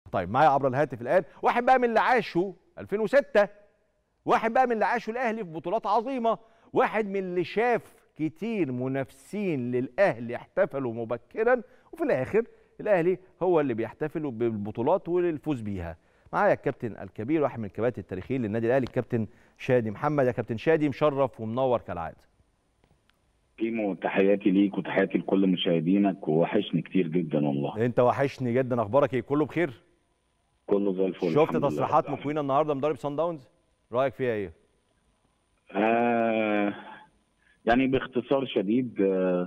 طيب معايا عبر الهاتف الان واحد بقى من اللي عاشوا 2006 واحد بقى من اللي عاشوا الاهلي في بطولات عظيمه واحد من اللي شاف كتير منافسين للاهلي احتفلوا مبكرا وفي الاخر الاهلي هو اللي بيحتفل بالبطولات والفوز بيها معايا الكابتن الكبير واحد من الكباتن التاريخيين للنادي الاهلي الكابتن شادي محمد يا كابتن شادي مشرف ومنور كالعاده كيمو تحياتي ليك وتحياتي لكل مشاهدينك ووحشني كتير جدا والله انت وحشني جدا اخبارك ايه كله بخير كله زي الفل شفت الحمد لله تصريحات رب مكوينه النهارده مدرب سان داونز رايك فيها ايه آه يعني باختصار شديد آه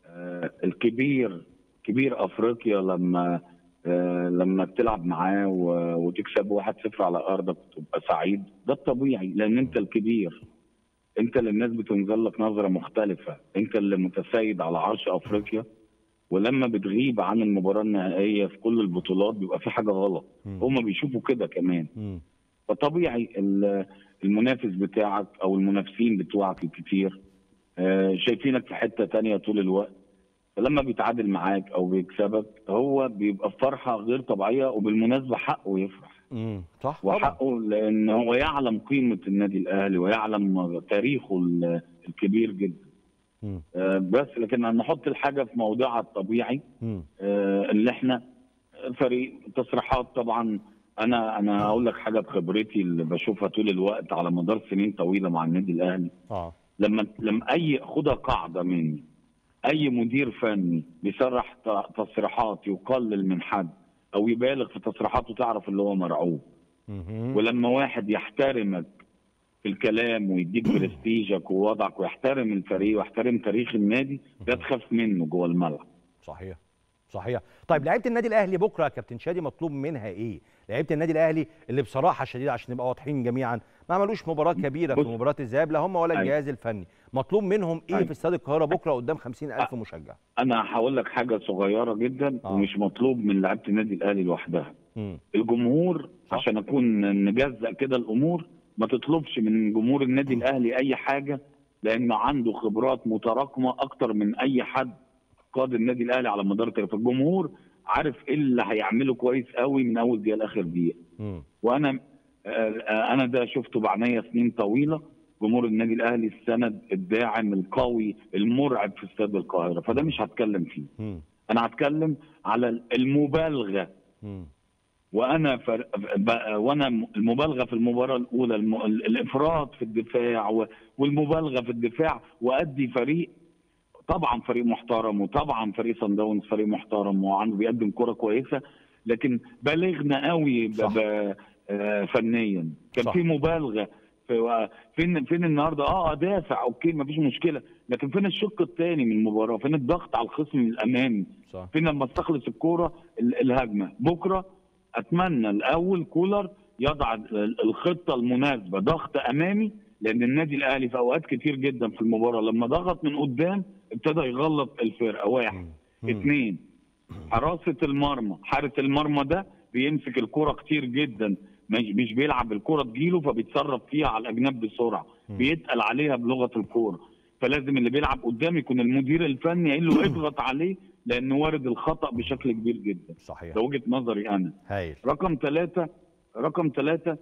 آه الكبير كبير افريقيا لما آه لما بتلعب معاه و- وتكسب 1-0 على ارضك تبقى سعيد ده الطبيعي لان انت الكبير انت اللي الناس بتنظر لك نظره مختلفه انت اللي متسيد على عرش افريقيا ولما بتغيب عن المباراه النهائيه في كل البطولات بيبقى في حاجه غلط مم. هم بيشوفوا كده كمان مم. فطبيعي ال- المنافس بتاعك او المنافسين بتوعك الكتير آه، شايفينك في حته تانية طول الوقت فلما بيتعادل معاك او بيكسبك هو بيبقى في فرحه غير طبيعيه وبالمناسبه حقه يفرح مم. صح طبعا وحقه لان هو يعلم قيمه النادي الاهلي ويعلم تاريخه ال- الكبير جدا مم. آه، بس لكن نحط الحاجه في موضعها الطبيعي مم. آه، اللي احنا فريق تصريحات طبعا انا انا هقول لك حاجه بخبرتي اللي بشوفها طول الوقت على مدار سنين طويله مع النادي الاهلي اه لما لما اي خدها قاعده مني اي مدير فني بيصرح ت- تصريحات يقلل من حد او يبالغ في تصريحاته تعرف اللي هو مرعوب مهم. ولما واحد يحترمك في الكلام ويديك برستيجك ووضعك ويحترم الفريق ويحترم تاريخ النادي ده تخاف منه جوه الملعب صحيح صحيح طيب لعيبه النادي الاهلي بكره يا كابتن شادي مطلوب منها ايه لعيبه النادي الاهلي اللي بصراحه شديده عشان نبقى واضحين جميعا ما عملوش مباراه كبيره في بص. مباراه الذهاب لا هم ولا أيوة. الجهاز الفني مطلوب منهم ايه أيوة. في استاد القاهره بكره قدام 50000 مشجع انا هقول لك حاجه صغيره جدا آه. ومش مطلوب من لعيبه النادي الاهلي لوحدها مم. الجمهور صح. عشان اكون نجزأ كده الامور ما تطلبش من جمهور النادي الاهلي اي حاجه لانه عنده خبرات متراكمه اكتر من اي حد قاد النادي الاهلي على مدار تاريخه الجمهور عارف ايه اللي هيعمله كويس قوي من اول دقيقه لاخر دقيقه مم. وانا آه، آه، انا ده شفته بعناية سنين طويله جمهور النادي الاهلي السند الداعم القوي المرعب في استاد القاهره فده مش هتكلم فيه مم. انا هتكلم على المبالغه مم. وانا فر... ب- وانا المبالغه في المباراه الاولى الم... الافراط في الدفاع و... والمبالغه في الدفاع وادي فريق طبعا فريق محترم وطبعا فريق صن داونز فريق محترم وعنده بيقدم كره كويسه لكن بالغنا قوي ب... صح. ب... آه، فنيا كان صح. في مبالغه في فين فين النهارده اه ادافع اوكي مفيش مشكله لكن فين الشق الثاني من المباراه فين الضغط على الخصم الامامي صح فين لما تستخلص الكوره ال- الهجمه بكره اتمنى الاول كولر يضع ال- الخطه المناسبه ضغط امامي لان النادي الاهلي في اوقات كتير جدا في المباراه لما ضغط من قدام ابتدى يغلط الفرقه واحد مم. اثنين حراسه المرمى حارس المرمى ده بيمسك الكرة كتير جدا مش مش بيلعب الكرة تجيله فبيتصرف فيها على الاجناب بسرعه مم. بيتقل عليها بلغه الكوره فلازم اللي بيلعب قدام يكون المدير الفني قايل له اضغط عليه لانه وارد الخطا بشكل كبير جدا صحيح ده وجهه نظري انا هايل رقم ثلاثة رقم ثلاثة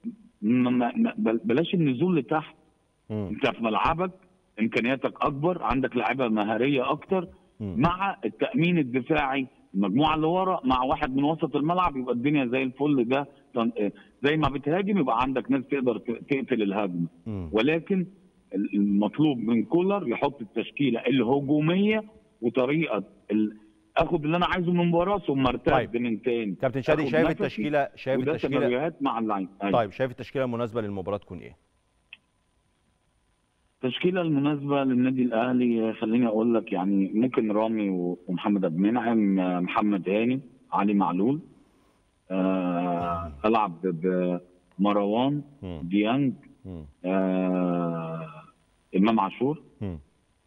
ما- ما- ما- بل- بلاش النزول لتحت مم. انت في ملعبك امكانياتك اكبر عندك لعيبه مهاريه اكتر مم. مع التامين الدفاعي المجموعه اللي ورا مع واحد من وسط الملعب يبقى الدنيا زي الفل ده تن- اه، زي ما بتهاجم يبقى عندك ناس تقدر ت- تقتل الهجمه مم. ولكن ال- المطلوب من كولر يحط التشكيله الهجوميه وطريقه ال... اخد اللي انا عايزه من المباراه ثم ارتد طيب. من تاني كابتن شادي آخد شايف نفسي، التشكيله شايف وده التشكيله سيناريوهات مع اللعيبه أيوة. طيب شايف التشكيله المناسبه للمباراه تكون ايه التشكيله المناسبه للنادي الاهلي خليني اقول لك يعني ممكن رامي و- ومحمد عبد المنعم آه، محمد هاني علي معلول آه، العب بمروان مم. ديانج مم. آه، امام عاشور مم.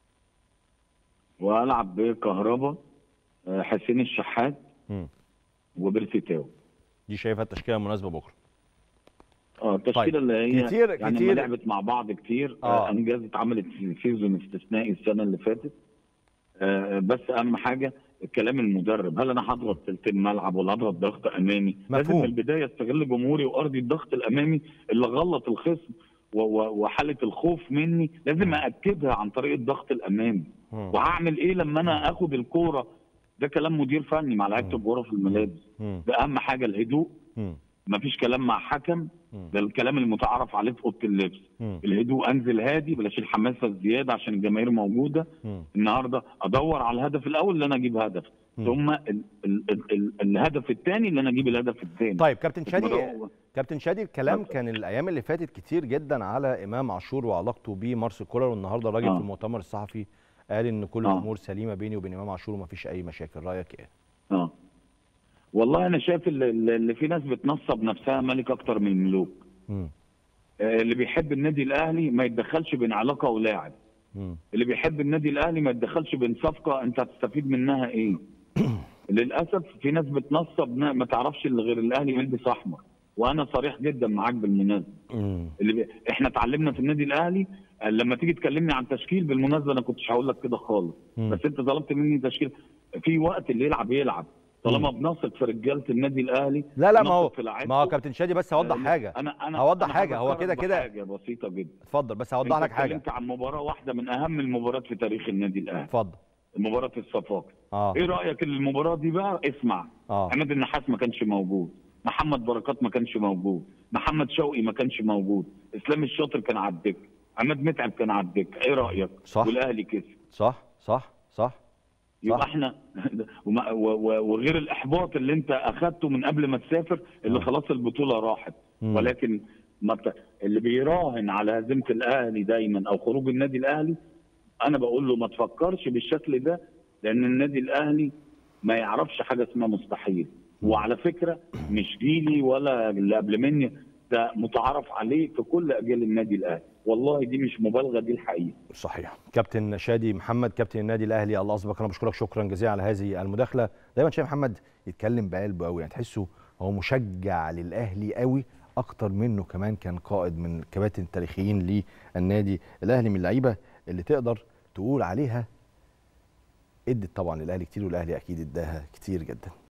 والعب بكهربا آه، حسين الشحات مم. وبيرسي تاو دي شايفها التشكيله المناسبه بكره اه التشكيله طيب. اللي هي كتير- يعني كتير- لما لعبت مع بعض كتير آه. آه. انجاز اتعملت في سيزون استثنائي السنه اللي فاتت آه بس اهم حاجه كلام المدرب هل انا هضغط تلت الملعب ولا هضغط ضغط امامي لازم مفهوم. من البدايه استغل جمهوري وارضي الضغط الامامي اللي غلط الخصم و- و- وحاله الخوف مني لازم ااكدها عن طريق الضغط الامامي مم. وهعمل ايه لما انا اخد الكوره ده كلام مدير فني مع لعيبه الكوره في الملابس مم. ده اهم حاجه الهدوء مم. مفيش كلام مع حكم مم. ده الكلام المتعارف عليه في اوضه اللبس مم. الهدوء انزل هادي بلاش الحماسه الزياده عشان الجماهير موجوده مم. النهارده ادور على الهدف الاول اللي انا اجيب هدف مم. ثم ال ال ال ال الهدف الثاني اللي انا اجيب الهدف الثاني طيب كابتن شادي بدور- كابتن شادي الكلام اتفضل. كان الايام اللي فاتت كتير جدا على امام عاشور وعلاقته بمارسيل كولر والنهارده الراجل آه. في المؤتمر الصحفي قال ان كل آه. الامور سليمه بيني وبين امام عاشور ومفيش اي مشاكل رايك ايه اه والله انا شايف اللي, اللي في ناس بتنصب نفسها ملك اكتر من الملوك مم. آه، اللي بيحب النادي الاهلي ما يتدخلش بين علاقه ولاعب مم. اللي بيحب النادي الاهلي ما يتدخلش بين صفقه انت هتستفيد منها ايه للاسف في ناس بتنصب نا- ما تعرفش اللي غير الاهلي يلبس احمر وانا صريح جدا معاك بالمناسبه مم. اللي بي... احنا اتعلمنا في النادي الاهلي آه، لما تيجي تكلمني عن تشكيل بالمناسبه انا كنتش هقول لك كده خالص مم. بس انت طلبت مني تشكيل في وقت اللي يلعب يلعب طالما بنثق في رجاله النادي الاهلي لا لا ما هو بنثق في لعيبته. ما هو كابتن شادي بس هوضح آه، حاجه انا انا هوضح أنا حاجة، هو هذكرك كده كده- بحاجه بسيطه جدا اتفضل بس هوضح انت لك حاجه اتكلمت عن مباراه واحده من اهم المباريات في تاريخ النادي الاهلي اتفضل مباراه الصفاقس اه ايه رايك ان المباراه دي بقى اسمع اه عماد النحاس ما كانش موجود محمد بركات ما كانش موجود محمد شوقي ما كانش موجود اسلام الشاطر كان على الدكه عماد متعب كان على الدكه ايه رايك صح. والاهلي كسب صح صح صح يبقى صح. احنا وما- و- و- وغير الاحباط اللي انت اخدته من قبل ما تسافر اللي آه. خلاص البطوله راحت مم. ولكن ما ت- اللي بيراهن على هزيمه الاهلي دايما او خروج النادي الاهلي انا بقول له ما تفكرش بالشكل ده لان النادي الاهلي ما يعرفش حاجه اسمها مستحيل وعلى فكره مش جيلي ولا اللي قبل مني ده متعارف عليه في كل اجيال النادي الاهلي والله دي مش مبالغه دي الحقيقه صحيح كابتن شادي محمد كابتن النادي الاهلي الله اسبق انا بشكرك شكرا جزيلا على هذه المداخله دايما شايف محمد يتكلم بقلبه قوي يعني تحسه هو مشجع للاهلي قوي اكتر منه كمان كان قائد من الكباتن التاريخيين للنادي الاهلي من اللعيبه اللي تقدر تقول عليها ادت طبعا للاهلي كتير والاهلي اكيد اداها كتير جدا